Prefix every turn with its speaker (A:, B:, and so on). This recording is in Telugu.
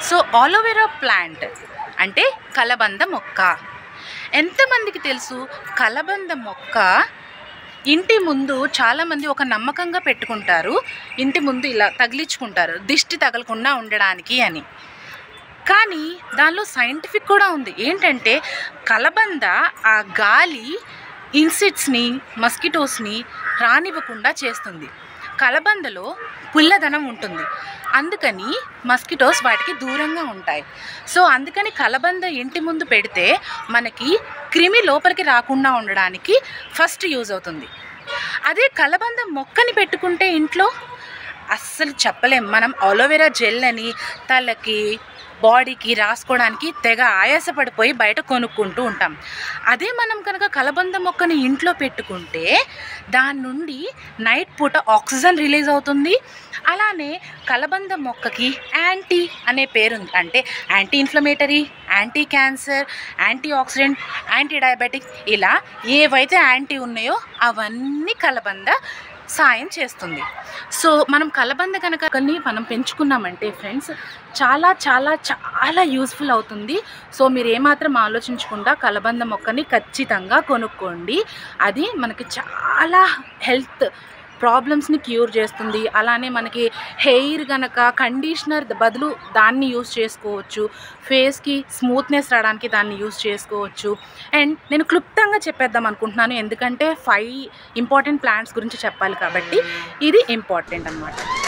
A: సో ఆలోవెరా ప్లాంట్ అంటే కలబంద మొక్క ఎంతమందికి తెలుసు కలబంద మొక్క ఇంటి ముందు చాలామంది ఒక నమ్మకంగా పెట్టుకుంటారు ఇంటి ముందు ఇలా తగిలించుకుంటారు దిష్టి తగలకుండా ఉండడానికి అని కానీ దానిలో సైంటిఫిక్ కూడా ఉంది ఏంటంటే కలబంద ఆ గాలి ఇన్సెక్ట్స్ని మస్కిటోస్ని రానివ్వకుండా చేస్తుంది కలబందలో పుల్లదనం ఉంటుంది అందుకని మస్కిటోస్ వాటికి దూరంగా ఉంటాయి సో అందుకని కలబంద ఇంటి ముందు పెడితే మనకి క్రిమి లోపలికి రాకుండా ఉండడానికి ఫస్ట్ యూజ్ అవుతుంది అదే కలబంద మొక్కని పెట్టుకుంటే ఇంట్లో అస్సలు చెప్పలేం మనం అలోవెరా జెల్ అని తలకి బాడీకి రాసుకోవడానికి తెగ ఆయాసపడిపోయి బయట కొనుక్కుంటూ ఉంటాం అదే మనం కనుక కలబంద మొక్కని ఇంట్లో పెట్టుకుంటే దాని నుండి నైట్ పూట ఆక్సిజన్ రిలీజ్ అవుతుంది అలానే కలబంద మొక్కకి యాంటీ అనే పేరుంది అంటే anti inflammatory anti cancer antioxidant anti diabetic ఇలా ఏవైతే యాంటీ ఉన్నాయో అవన్నీ కలబంద సాయం చేస్తుంది సో మనం కలబంద కనుక కొన్ని మనం పెంచుకున్నామంటే ఫ్రెండ్స్ చాలా చాలా చాలా యూస్ఫుల్ అవుతుంది సో మీరు ఏమాత్రం ఆలోచించకుండా కలబంద మొక్కని ఖచ్చితంగా కొనుక్కోండి అది మనకి చాలా హెల్త్ ప్రాబ్లమ్స్ని క్యూర్ చేస్తుంది అలానే మనకి హెయిర్ గనక కండిషనర్ బదులు దాన్ని యూస్ చేసుకోవచ్చు ఫేస్కి స్మూత్నెస్ రావడానికి దాన్ని యూస్ చేసుకోవచ్చు అండ్ నేను క్లుప్తంగా చెప్పేద్దాం అనుకుంటున్నాను ఎందుకంటే ఫైవ్ ఇంపార్టెంట్ ప్లాంట్స్ గురించి చెప్పాలి కాబట్టి ఇది ఇంపార్టెంట్ అన్నమాట